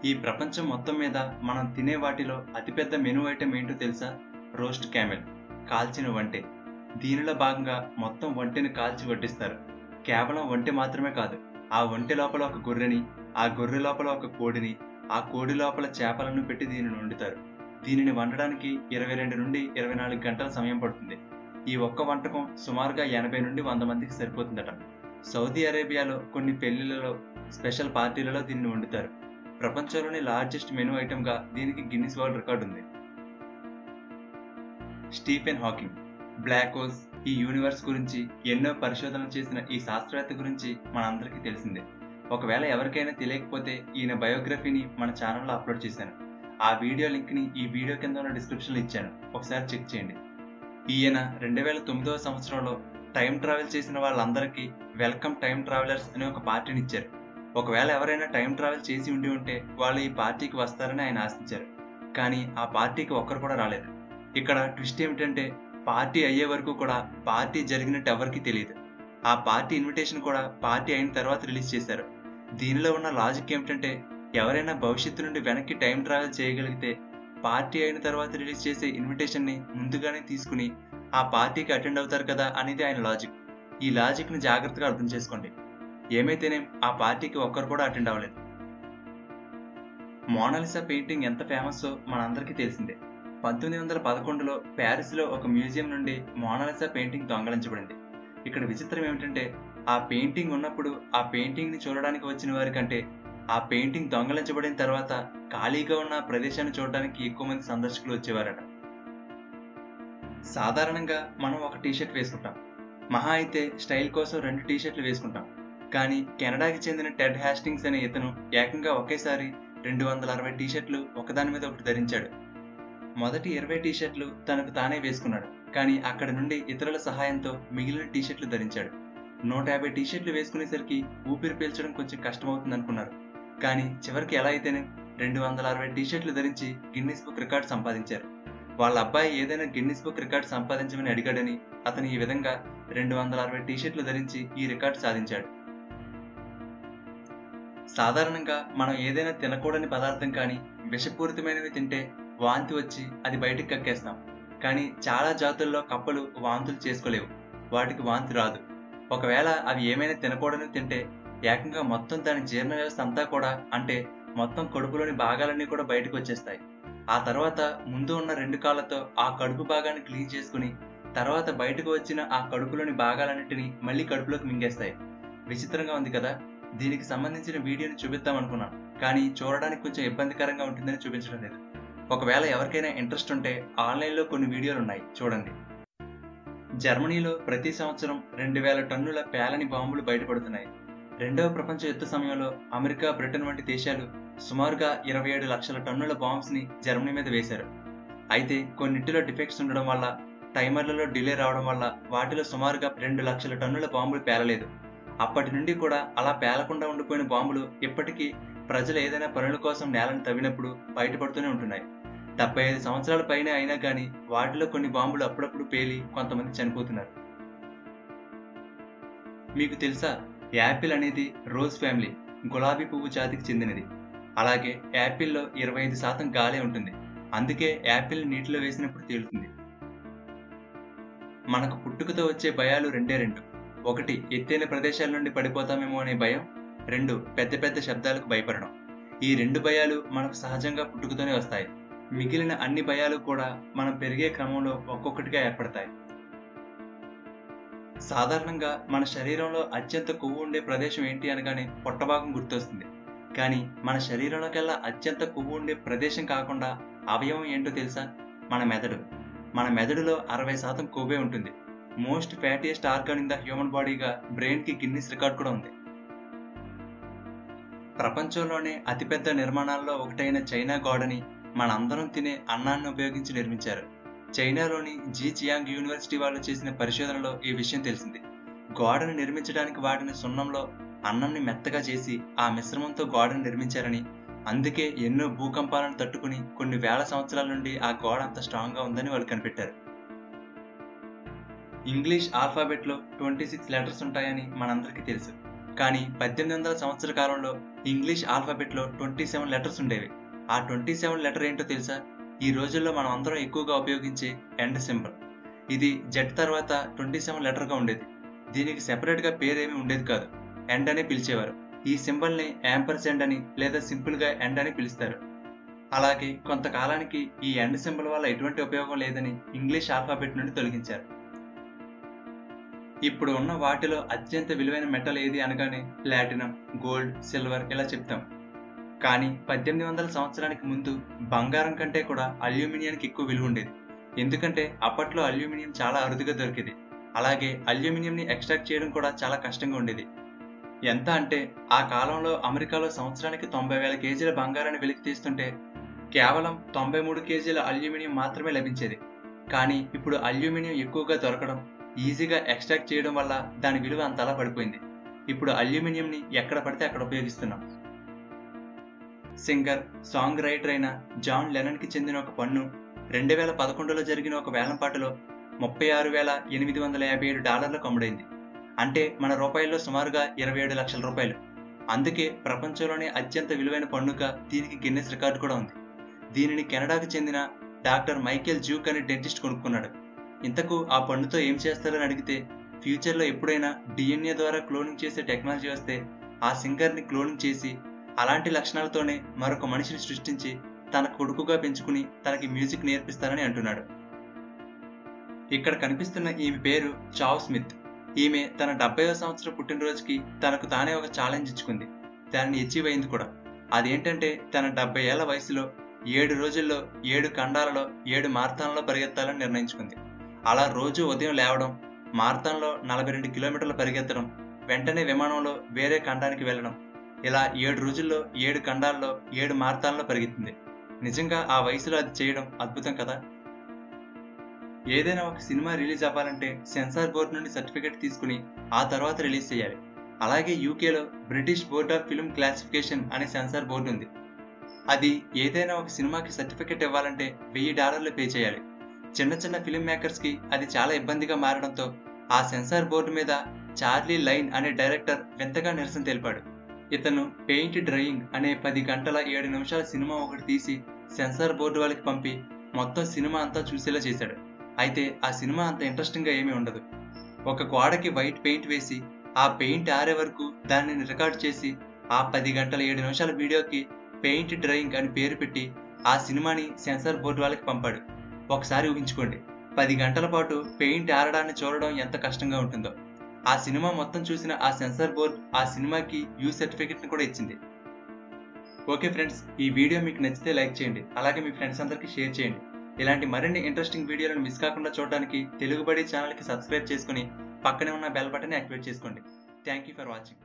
ఈ ప్రపంచం మొత్తం మీద మనం తినే వాటిలో అతిపెద్ద మెనూ ఐటెం ఏంటో తెలుసా రోస్ట్ క్యామెల్ కాల్చిన వంటె దీనిలో భాగంగా మొత్తం వంటెని కాల్చి వడ్డిస్తారు కేవలం వంటె మాత్రమే కాదు ఆ వంటె లోపల ఒక గొర్రెని ఆ గొర్రె లోపల ఒక కోడిని ఆ కోడి లోపల చేపలను పెట్టి దీనిని వండుతారు దీనిని వండడానికి ఇరవై రెండు నుండి ఇరవై నాలుగు గంటల సమయం పడుతుంది ఈ ఒక్క వంటకం సుమారుగా ఎనభై నుండి వంద మందికి సరిపోతుందట సౌదీ అరేబియాలో కొన్ని పెళ్లిళ్లలో స్పెషల్ పార్టీలలో దీన్ని వండుతారు ప్రపంచంలోని లార్జెస్ట్ మెనూ ఐటెంగా దీనికి గిన్నిస్ వరల్డ్ రికార్డు ఉంది స్టీఫెన్ హాకింగ్ బ్లాక్ హోల్స్ ఈ యూనివర్స్ గురించి ఎన్నో పరిశోధనలు చేసిన ఈ శాస్త్రవేత్త గురించి మనందరికీ తెలిసిందే ఒకవేళ ఎవరికైనా తెలియకపోతే ఈయన బయోగ్రఫీని మన ఛానల్లో అప్లోడ్ చేశాను ఆ వీడియో లింక్ని ఈ వీడియో కింద ఉన్న డిస్క్రిప్షన్లో ఇచ్చాను ఒకసారి చెక్ చేయండి ఈయన రెండు వేల తొమ్మిదవ సంవత్సరంలో టైం ట్రావెల్ చేసిన వాళ్ళందరికీ వెల్కమ్ టైం ట్రావెలర్స్ అనే ఒక పార్టీని ఇచ్చారు ఒకవేళ ఎవరైనా టైం ట్రావెల్ చేసి ఉండి ఉంటే వాళ్ళు ఈ పార్టీకి వస్తారని ఆయన ఆశించారు కానీ ఆ పార్టీకి ఒక్కరు కూడా రాలేదు ఇక్కడ ట్విస్ట్ ఏమిటంటే పార్టీ అయ్యే వరకు కూడా పార్టీ జరిగినట్టు ఎవరికి తెలియదు ఆ పార్టీ ఇన్విటేషన్ కూడా పార్టీ అయిన తర్వాత రిలీజ్ చేశారు దీనిలో ఉన్న లాజిక్ ఏమిటంటే ఎవరైనా భవిష్యత్తు నుండి వెనక్కి టైం ట్రావెల్ చేయగలిగితే పార్టీ అయిన తర్వాత రిలీజ్ చేసే ఇన్విటేషన్ ని ముందుగానే తీసుకుని ఆ పార్టీకి అటెండ్ అవుతారు కదా అనేది ఆయన లాజిక్ ఈ లాజిక్ ని జాగ్రత్తగా అర్థం చేసుకోండి ఏమైతేనేం ఆ పార్టీకి ఒక్కరు కూడా అటెండ్ అవ్వలేదు మోనాలిసా పెయింటింగ్ ఎంత ఫేమస్ మనందరికీ తెలిసిందే పంతొమ్మిది వందల పదకొండులో ప్యారిస్ లో ఒక మ్యూజియం నుండి మోనాలిసా పెయింటింగ్ దొంగలించబడింది ఇక్కడ విచిత్రం ఏమిటంటే ఆ పెయింటింగ్ ఉన్నప్పుడు ఆ పెయింటింగ్ ని చూడడానికి వచ్చిన వారి కంటే ఆ పెయింటింగ్ దొంగలించబడిన తర్వాత ఖాళీగా ఉన్న ప్రదేశాన్ని చూడడానికి ఎక్కువ మంది సందర్శకులు వచ్చేవారట సాధారణంగా మనం ఒక టీషర్ట్ వేసుకుంటాం మహా అయితే స్టైల్ కోసం రెండు టీషర్ట్లు వేసుకుంటాం కానీ కెనడాకి చెందిన టెడ్ హ్యాస్టింగ్స్ అనే ఇతను ఏకంగా ఒకేసారి రెండు వందల అరవై టీషర్ట్లు ఒకదాని మీద ఒకటి ధరించాడు మొదటి ఇరవై టీషర్ట్లు తనకు తానే వేసుకున్నాడు కానీ అక్కడి నుండి ఇతరుల సహాయంతో మిగిలిన టీషర్ట్లు ధరించాడు నూట యాభై టీషర్ట్లు వేసుకునేసరికి ఊపిరి పీల్చడం కొంచెం కష్టమవుతుంది అనుకున్నారు కానీ చివరికి ఎలా అయితేనే రెండు వందల అరవై టీషర్ట్లు ధరించి గిన్నిస్ బుక్ రికార్డ్ సంపాదించారు వాళ్ళ అబ్బాయి ఏదైనా గిన్నిస్ బుక్ రికార్డ్ సంపాదించమని అడిగాడని అతను ఈ విధంగా రెండు వందల అరవై టీషర్ట్లు ధరించి ఈ రికార్డ్ సాధించాడు సాధారణంగా మనం ఏదైనా తినకూడని పదార్థం కానీ విషపూరితమైనవి తింటే వాంతి వచ్చి అది బయటికి కక్కేస్తాం కానీ చాలా జాతుల్లో కప్పలు వాంతులు చేసుకోలేవు వాటికి వాంతి రాదు ఒకవేళ అవి ఏమైనా తినకూడని తింటే ఏకంగా మొత్తం దాని జీర్ణ వ్యవస్థ అంతా కూడా అంటే మొత్తం కడుపులోని భాగాలన్నీ కూడా బయటకు వచ్చేస్తాయి ఆ తర్వాత ముందు ఉన్న రెండు కాళ్ళతో ఆ కడుపు భాగాన్ని క్లీన్ చేసుకుని తర్వాత బయటకు వచ్చిన ఆ కడుపులోని భాగాలన్నింటినీ మళ్ళీ కడుపులోకి మింగేస్తాయి విచిత్రంగా ఉంది కదా దీనికి సంబంధించిన వీడియోని చూపిద్దాం అనుకున్నాను కానీ చూడడానికి కొంచెం ఇబ్బందికరంగా ఉంటుందని చూపించడం లేదు ఒకవేళ ఎవరికైనా ఇంట్రెస్ట్ ఉంటే ఆన్లైన్లో కొన్ని వీడియోలు ఉన్నాయి చూడండి జర్మనీలో ప్రతి సంవత్సరం రెండు వేల టన్నుల పేలని బాంబులు బయటపడుతున్నాయి రెండవ ప్రపంచ యుద్ధ సమయంలో అమెరికా బ్రిటన్ వంటి దేశాలు సుమారుగా ఇరవై ఏడు లక్షల టన్నుల బాంబ్స్ ని జర్మనీ మీద వేశారు అయితే కొన్నింటిలో డిఫెక్ట్స్ ఉండడం వల్ల టైమర్లలో డిలే రావడం వల్ల వాటిలో సుమారుగా రెండు లక్షల టన్నుల బాంబులు పేలలేదు అప్పటి నుండి కూడా అలా పేలకుండా ఉండిపోయిన బాంబులు ఇప్పటికీ ప్రజలు ఏదైనా పనుల కోసం నేలను తవ్వినప్పుడు బయటపడుతూనే ఉంటున్నాయి డెబ్బై ఐదు సంవత్సరాల పైన అయినా కానీ వాటిలో కొన్ని బాంబులు అప్పుడప్పుడు పేలి కొంతమంది చనిపోతున్నారు మీకు తెలుసా యాపిల్ అనేది రోజ్ ఫ్యామిలీ గులాబీ పువ్వు జాతికి చెందినది అలాగే యాపిల్లో ఇరవై ఐదు శాతం గాలే ఉంటుంది అందుకే యాపిల్ నీటిలో వేసినప్పుడు తేలుతుంది మనకు పుట్టుకతో వచ్చే భయాలు రెండే రెండు ఒకటి ఎత్తైన ప్రదేశాల నుండి పడిపోతామేమో అనే భయం రెండు పెద్ద పెద్ద శబ్దాలకు భయపడడం ఈ రెండు భయాలు మనకు సహజంగా పుట్టుకతోనే వస్తాయి మిగిలిన అన్ని భయాలు కూడా మనం పెరిగే క్రమంలో ఒక్కొక్కటిగా ఏర్పడతాయి సాధారణంగా మన శరీరంలో అత్యంత కొవ్వు ఉండే ప్రదేశం ఏంటి అనగానే పొట్టభాగం గుర్తొస్తుంది కానీ మన శరీరంలోకెల్లా అత్యంత కొవ్వు ఉండే ప్రదేశం కాకుండా అవయవం ఏంటో తెలుసా మన మెదడు మన మెదడులో అరవై శాతం కొవ్వే ఉంటుంది most fattiest organ in the human బాడీగా బ్రెయిన్ కి గిన్నిస్ రికార్డ్ కూడా ఉంది ప్రపంచంలోనే అతిపెద్ద నిర్మాణాల్లో ఒకటైన చైనా గోడని మనందరం తినే అన్నాన్ని ఉపయోగించి నిర్మించారు చైనాలోని జీ చియాంగ్ యూనివర్సిటీ వాళ్ళు చేసిన పరిశోధనలో ఈ విషయం తెలిసింది గోడను నిర్మించడానికి వాడిన సున్నంలో అన్నంని మెత్తగా చేసి ఆ మిశ్రమంతో గోడను నిర్మించారని అందుకే ఎన్నో భూకంపాలను తట్టుకుని కొన్ని వేల సంవత్సరాల నుండి ఆ గోడ అంత స్ట్రాంగ్ గా ఉందని వాళ్ళు కనిపెట్టారు ఇంగ్లీష్ ఆల్ఫాబెట్ లో ట్వంటీ సిక్స్ లెటర్స్ ఉంటాయని మనందరికీ తెలుసు కానీ పద్దెనిమిది వందల సంవత్సర కాలంలో ఇంగ్లీష్ ఆల్ఫాబెట్లో ట్వంటీ సెవెన్ లెటర్స్ ఉండేవి ఆ ట్వంటీ సెవెన్ లెటర్ ఏంటో తెలుసా ఈ రోజుల్లో మనం అందరం ఎక్కువగా ఉపయోగించే ఎండ్ సింబల్ ఇది జెడ్ తర్వాత ట్వంటీ సెవెన్ లెటర్గా ఉండేది దీనికి సెపరేట్గా పేరేమీ ఉండేది కాదు ఎండ్ అని పిలిచేవారు ఈ సింబల్ని యాంపర్సెండ్ అని లేదా సింపుల్గా ఎండ్ అని పిలుస్తారు అలాగే కొంతకాలానికి ఈ ఎండ్ సింబల్ వల్ల ఎటువంటి ఉపయోగం లేదని ఇంగ్లీష్ ఆల్ఫాబెట్ నుండి తొలగించారు ఇప్పుడు ఉన్న వాటిలో అత్యంత విలువైన మెటల్ ఏది అనగానే ప్లాటినం గోల్డ్ సిల్వర్ ఇలా చెప్తాం కానీ పద్దెనిమిది వందల సంవత్సరానికి ముందు బంగారం కంటే కూడా అల్యూమినియానికి ఎక్కువ విలువ ఉండేది ఎందుకంటే అప్పట్లో అల్యూమినియం చాలా అరుదుగా దొరికేది అలాగే అల్యూమినియంని ఎక్స్ట్రాక్ట్ చేయడం కూడా చాలా కష్టంగా ఉండేది ఎంత అంటే ఆ కాలంలో అమెరికాలో సంవత్సరానికి తొంభై వేల కేజీల బంగారాన్ని వెలికి తీస్తుంటే కేవలం తొంభై మూడు కేజీల అల్యూమినియం మాత్రమే లభించేది కానీ ఇప్పుడు అల్యూమినియం ఎక్కువగా దొరకడం ఈజీగా ఎక్స్ట్రాక్ట్ చేయడం వల్ల దాని విలువ అంతలా పడిపోయింది ఇప్పుడు అల్యూమినియంని ఎక్కడ పడితే అక్కడ ఉపయోగిస్తున్నాం సింగర్ సాంగ్ రైటర్ అయిన జాన్ లెనన్ కి చెందిన ఒక పన్ను రెండు వేల పదకొండులో జరిగిన ఒక వేలంపాటలో ముప్పై ఆరు వేల ఎనిమిది వందల యాభై ఏడు డాలర్లకు అమ్ముడైంది అంటే మన రూపాయల్లో సుమారుగా ఇరవై ఏడు లక్షల రూపాయలు అందుకే ప్రపంచంలోనే అత్యంత విలువైన పన్నుగా దీనికి గిన్నెస్ రికార్డు కూడా ఉంది దీనిని కెనడాకు చెందిన డాక్టర్ మైకేల్ జూక్ అనే డెంటిస్ట్ కొనుక్కున్నాడు ఇంతకు ఆ పన్నుతో ఏం చేస్తారని అడిగితే ఫ్యూచర్లో ఎప్పుడైనా డిఎన్ఏ ద్వారా క్లోనింగ్ చేసే టెక్నాలజీ వస్తే ఆ సింగర్ని క్లోనింగ్ చేసి అలాంటి లక్షణాలతోనే మరొక మనిషిని సృష్టించి తన కొడుకుగా పెంచుకుని తనకి మ్యూజిక్ నేర్పిస్తారని అంటున్నాడు ఇక్కడ కనిపిస్తున్న ఈమె పేరు చావ్ స్మిత్ ఈమె తన డెబ్బైవ సంవత్సరం పుట్టినరోజుకి తనకు తానే ఒక ఛాలెంజ్ ఇచ్చుకుంది దాన్ని అచీవ్ అయింది కూడా అదేంటంటే తన డెబ్బై ఏళ్ల వయసులో ఏడు రోజుల్లో ఏడు ఖండాలలో ఏడు మార్తాన్లో పరిగెత్తాలని నిర్ణయించుకుంది అలా రోజు ఉదయం లేవడం మార్తాన్లో నలభై రెండు కిలోమీటర్లు పరిగెత్తడం వెంటనే విమానంలో వేరే ఖండానికి వెళ్ళడం ఇలా ఏడు రోజుల్లో ఏడు ఖండాల్లో ఏడు మార్తాల్లో పరిగెత్తింది నిజంగా ఆ వయసులో అది చేయడం అద్భుతం కదా ఏదైనా ఒక సినిమా రిలీజ్ అవ్వాలంటే సెన్సార్ బోర్డు నుండి సర్టిఫికేట్ తీసుకుని ఆ తర్వాత రిలీజ్ చేయాలి అలాగే యూకేలో British board of film classification అనే సెన్సార్ బోర్డు ఉంది అది ఏదైనా ఒక సినిమాకి సర్టిఫికేట్ ఇవ్వాలంటే వెయ్యి డాలర్లు పే చేయాలి చిన్న చిన్న ఫిల్మ్ మేకర్స్ కి అది చాలా ఇబ్బందిగా మారడంతో ఆ సెన్సార్ బోర్డు మీద చార్లీ లైన్ అనే డైరెక్టర్ వింతగా నిరసన తెలిపాడు ఇతను పెయింట్ డ్రయింగ్ అనే పది గంటల ఏడు నిమిషాల సినిమా ఒకటి తీసి సెన్సార్ బోర్డు వాళ్ళకి పంపి మొత్తం సినిమా అంతా చూసేలా చేశాడు అయితే ఆ సినిమా అంత ఇంట్రెస్టింగ్ గా ఏమీ ఉండదు ఒక గోడకి వైట్ పెయింట్ వేసి ఆ పెయింట్ ఆరే వరకు దానిని రికార్డ్ చేసి ఆ పది గంటల ఏడు నిమిషాల వీడియోకి పెయింట్ డ్రాయింగ్ అని పేరు పెట్టి ఆ సినిమాని సెన్సార్ బోర్డు వాళ్ళకి పంపాడు ఒకసారి ఊహించుకోండి పది గంటల పాటు పెయింట్ ఆరడాన్ని చూడడం ఎంత కష్టంగా ఉంటుందో ఆ సినిమా మొత్తం చూసిన ఆ సెన్సార్ బోర్డ్ ఆ సినిమాకి యూ సర్టిఫికెట్ ని కూడా ఇచ్చింది ఓకే ఫ్రెండ్స్ ఈ వీడియో మీకు నచ్చితే లైక్ చేయండి అలాగే మీ ఫ్రెండ్స్ అందరికీ షేర్ చేయండి ఇలాంటి మరిన్ని ఇంట్రెస్టింగ్ వీడియోలను మిస్ కాకుండా చూడడానికి తెలుగుబడి ఛానల్కి సబ్స్క్రైబ్ చేసుకుని పక్కనే ఉన్న బెల్ బటన్ యాక్టివేట్ చేసుకోండి థ్యాంక్ యూ ఫర్ వాచింగ్